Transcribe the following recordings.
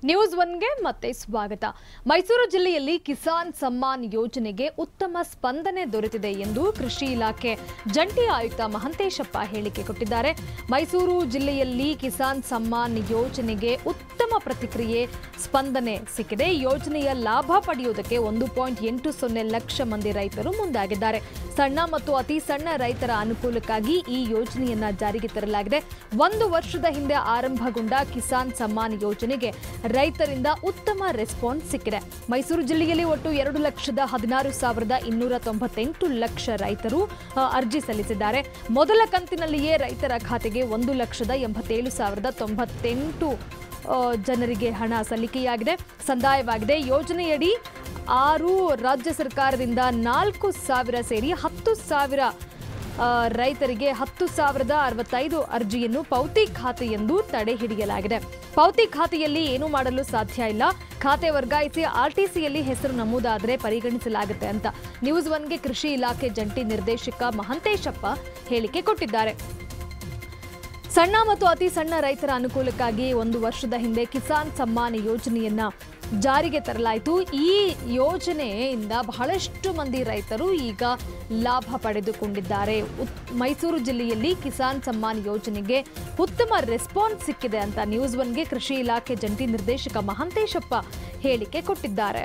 News ಒನ್ಗೆ ಮತ್ತೆ ಸ್ವಾಗತ ಮೈಸೂರು ಜಿಲ್ಲೆಯಲ್ಲಿ ಕಿಸಾನ್ ಸಮ್ಮಾನ್ ಯೋಜನೆಗೆ ಉತ್ತಮ ಸ್ಪಂದನೆ ದೊರೆತಿದೆ ಎಂದು ಕೃಷಿ ಇಲಾಖೆ ಜಂಟಿ ಆಯುಕ್ತ ಮಹಂತೇಶಪ್ಪ ಹೇಳಿಕೆ ಕೊಟ್ಟಿದ್ದಾರೆ ಮೈಸೂರು ಜಿಲ್ಲೆಯಲ್ಲಿ ಕಿಸಾನ್ ಸಮ್ಮಾನ್ ಯೋಜನೆಗೆ ಉತ್ತಮ ಪ್ರತಿಕ್ರಿಯೆ ಸ್ಪಂದನೆ ಸಿಕ್ಕಿದೆ ಈ ಯೋಜನೆಯ ಲಾಭ ಪಡೆಯುವುದಕ್ಕೆ ಒಂದು ಪಾಯಿಂಟ್ ಎಂಟು ಸೊನ್ನೆ ಲಕ್ಷ ಮಂದಿ ರೈತರು ಮುಂದಾಗಿದ್ದಾರೆ ಸಣ್ಣ ಮತ್ತು ಅತಿ ಸಣ್ಣ ರೈತರ ಅನುಕೂಲಕ್ಕಾಗಿ ಈ ಯೋಜನೆಯನ್ನ ಜಾರಿಗೆ ತರಲಾಗಿದೆ ಒಂದು ವರ್ಷದ ಹಿಂದೆ ಆರಂಭಗೊಂಡ ಕಿಸಾನ್ ಸಮ್ಮಾನ್ ಯೋಜನೆಗೆ ರೈತರಿಂದ ಉತ್ತಮ ರೆಸ್ಪಾನ್ಸ್ ಸಿಕ್ಕಿದೆ ಮೈಸೂರು ಜಿಲ್ಲೆಯಲ್ಲಿ ಒಟ್ಟು ಎರಡು ಲಕ್ಷದ ಹದಿನಾರು ಸಾವಿರದ ಇನ್ನೂರ ತೊಂಬತ್ತೆಂಟು ಲಕ್ಷ ರೈತರು ಆ, ಅರ್ಜಿ ಸಲ್ಲಿಸಿದ್ದಾರೆ ಮೊದಲ ಕಂತಿನಲ್ಲಿಯೇ ರೈತರ ಖಾತೆಗೆ ಒಂದು ಲಕ್ಷದ ಎಂಬತ್ತೇಳು ಸಾವಿರದ ತೊಂಬತ್ತೆಂಟು ಆ, ಜನರಿಗೆ ಹಣ ಸಲ್ಲಿಕೆಯಾಗಿದೆ ಸಂದಾಯವಾಗಿದೆ ಯೋಜನೆಯಡಿ ಆರು ರಾಜ್ಯ ಸರ್ಕಾರದಿಂದ ನಾಲ್ಕು ಸಾವಿರ ಸೇರಿ ಹತ್ತು ಸಾವಿರ ಆ, ರೈತರಿಗೆ ಹತ್ತು ಸಾವಿರದ ಅರವತ್ತೈದು ಅರ್ಜಿಯನ್ನು ಪೌತಿ ಖಾತೆ ಎಂದು ತಡೆ ಹಿಡಿಯಲಾಗಿದೆ ಪೌತಿ ಖಾತೆಯಲ್ಲಿ ಏನು ಮಾಡಲು ಸಾಧ್ಯ ಇಲ್ಲ ಖಾತೆ ವರ್ಗಾಯಿಸಿ ಆರ್ಟಿಸಿಯಲ್ಲಿ ಹೆಸರು ನಮೂದಾದರೆ ಪರಿಗಣಿಸಲಾಗುತ್ತೆ ಅಂತ ನ್ಯೂಸ್ ಒನ್ಗೆ ಕೃಷಿ ಇಲಾಖೆ ಜಂಟಿ ನಿರ್ದೇಶಕ ಮಹಂತೇಶಪ್ಪ ಹೇಳಿಕೆ ಕೊಟ್ಟಿದ್ದಾರೆ ಸಣ್ಣ ಮತ್ತು ಅತಿ ಸಣ್ಣ ರೈತರ ಅನುಕೂಲಕ್ಕಾಗಿ ಒಂದು ವರ್ಷದ ಹಿಂದೆ ಕಿಸಾನ್ ಸಮ್ಮಾನ್ ಯೋಜನೆಯನ್ನ ಜಾರಿಗೆ ತರಲಾಯಿತು ಈ ಯೋಜನೆಯಿಂದ ಬಹಳಷ್ಟು ಮಂದಿ ರೈತರು ಈಗ ಲಾಭ ಪಡೆದುಕೊಂಡಿದ್ದಾರೆ ಉತ್- ಮೈಸೂರು ಜಿಲ್ಲೆಯಲ್ಲಿ ಕಿಸಾನ್ ಸಮ್ಮಾನ್ ಯೋಜನೆಗೆ ಉತ್ತಮ ರೆಸ್ಪಾನ್ಸ್ ಸಿಕ್ಕಿದೆ ಅಂತ ನ್ಯೂಸ್ ಒನ್ಗೆ ಕೃಷಿ ಇಲಾಖೆ ಜಂಟಿ ನಿರ್ದೇಶಕ ಮಹಂತೇಶಪ್ಪ ಹೇಳಿಕೆ ಕೊಟ್ಟಿದ್ದಾರೆ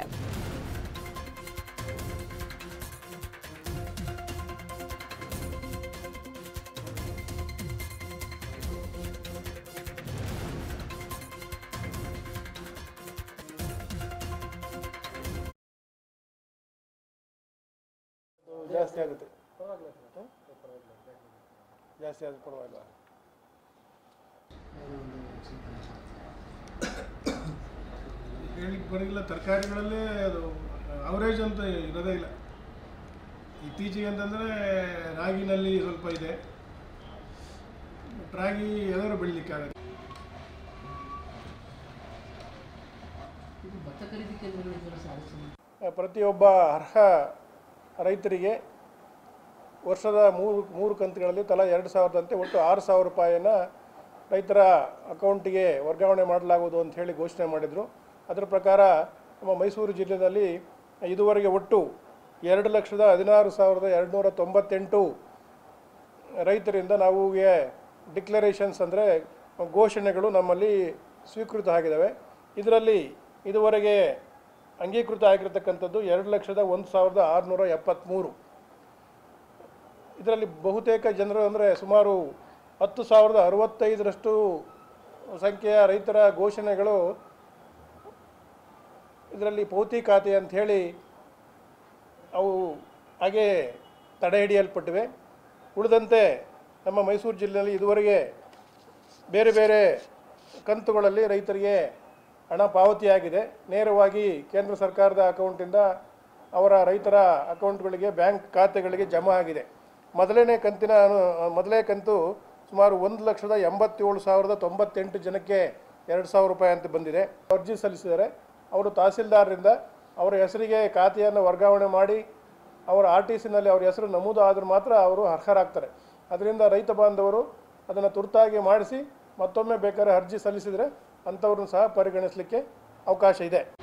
ಜಾಸ್ತಿ ಆಗುತ್ತೆ ಹ್ಮ್? ಜಾಸ್ತಿ ಆದ್ರೆ ಪರವಾಗಿಲ್ಲ ಹೇಳಿಕ್ಕೆ ಬರೋದಿಲ್ಲ ತರಕಾರಿಗಳಲ್ಲೇ ಅದು ಅವರೇಜ್ ಅಂತ ಇರೋದೇ ಇಲ್ಲ ಇತ್ತೀಚೆಗೆ ಅಂತಂದರೆ ರಾಗಿನಲ್ಲಿ ಸ್ವಲ್ಪ ಇದೆ ರಾಗಿ ಎಲ್ಲರೂ ಬೆಳಿಲಿಕ್ಕೆ ಆಗುತ್ತೆ ಇದು ಭತ್ತ ಖರೀದಿ ಕೇಂದ್ರಗಳು ಇದರ ಸಾಧಿಸಿದೆ ಪ್ರತಿಯೊಬ್ಬ ಅರ್ಹ ರೈತರಿಗೆ ವರ್ಷದ ಮೂರು ಮೂರು ಕಂತುಗಳಲ್ಲಿ ತಲಾ ಎರಡು ಸಾವಿರದಂತೆ ಒಟ್ಟು ಆರು ಸಾವಿರ ರೂಪಾಯಿನ ರೈತರ ಅಕೌಂಟಿಗೆ ವರ್ಗಾವಣೆ ಮಾಡಲಾಗುವುದು ಅಂತ ಹೇಳಿ ಘೋಷಣೆ ಮಾಡಿದರು ಅದರ ಪ್ರಕಾರ ನಮ್ಮ ಮೈಸೂರು ಜಿಲ್ಲೆಯಲ್ಲಿ ಇದುವರೆಗೆ ಒಟ್ಟು ಎರಡು ಲಕ್ಷದ ಹದಿನಾರು ಸಾವಿರದ ಎರಡುನೂರ ತೊಂಬತ್ತೆಂಟು ರೈತರಿಂದ ನಾವು ಡಿಕ್ಲರೇಷನ್ಸ್ ಅಂದರೆ ಘೋಷಣೆಗಳು ನಮ್ಮಲ್ಲಿ ಸ್ವೀಕೃತ ಆಗಿದ್ದಾವೆ ಇದರಲ್ಲಿ ಇದುವರೆಗೆ ಅಂಗೀಕೃತ ಆಗಿರತಕ್ಕಂಥದ್ದು ಎರಡು ಲಕ್ಷದ ಒಂದು ಸಾವಿರದ ಆರುನೂರ ಎಪ್ಪತ್ತ್ಮೂರು ಇದರಲ್ಲಿ ಬಹುತೇಕ ಜನರು ಅಂದರೆ ಸುಮಾರು ಹತ್ತು ಸಾವಿರದ ಅರವತ್ತೈದರಷ್ಟು ಸಂಖ್ಯೆಯ ರೈತರ ಘೋಷಣೆಗಳು ಇದರಲ್ಲಿ ಪೌತಿ ಖಾತೆ ಅಂತ ಹೇಳಿ ಅವು ಹಾಗೆ ತಡೆ ಹಿಡಿಯಲ್ಪಟ್ಟಿವೆ ಉಳಿದಂತೆ ನಮ್ಮ ಮೈಸೂರು ಜಿಲ್ಲೆಯಲ್ಲಿ ಇದುವರೆಗೆ ಬೇರೆ ಬೇರೆ ಕಂತುಗಳಲ್ಲಿ ರೈತರಿಗೆ ಹಣ ಪಾವತಿಯಾಗಿದೆ ನೇರವಾಗಿ ಕೇಂದ್ರ ಸರ್ಕಾರದ ಅಕೌಂಟಿಂದ ಅವರ ರೈತರ ಅಕೌಂಟ್ಗಳಿಗೆ ಬ್ಯಾಂಕ್ ಖಾತೆಗಳಿಗೆ ಜಮಾ ಆಗಿದೆ ಮೊದಲನೇ ಕಂತಿನ ಅನು- ಮೊದಲನೇ ಕಂತು ಸುಮಾರು ಒಂದು ಲಕ್ಷದ ಎಂಬತ್ತೇಳು ಸಾವಿರದ ತೊಂಬತ್ತೆಂಟು ಜನಕ್ಕೆ ಎರಡು ಸಾವಿರ ರೂಪಾಯಿ ಅಂತ ಬಂದಿದೆ ಅರ್ಜಿ ಸಲ್ಲಿಸಿದ್ದಾರೆ ಅವರು ತಹಸೀಲ್ದಾರರಿಂದ ಅವರ ಹೆಸರಿಗೆ ಖಾತೆಯನ್ನು ವರ್ಗಾವಣೆ ಮಾಡಿ ಅವರ ಆರ್ ಟಿ ಸಿನಲ್ಲಿ ಅವ್ರ ಹೆಸರು ನಮೂದು ಆದರೂ ಮಾತ್ರ ಅವರು ಅರ್ಹರಾಗ್ತಾರೆ ಅದರಿಂದ ರೈತ ಬಾಂಧವರು ಅದನ್ನು ತುರ್ತಾಗಿ ಮಾಡಿಸಿ ಮತ್ತೊಮ್ಮೆ ಬೇಕಾದ್ರೆ ಅರ್ಜಿ ಸಲ್ಲಿಸಿದರೆ ಅಂಥವ್ರನ್ನ ಸಹ ಪರಿಗಣಿಸಲಿಕ್ಕೆ ಅವಕಾಶ ಇದೆ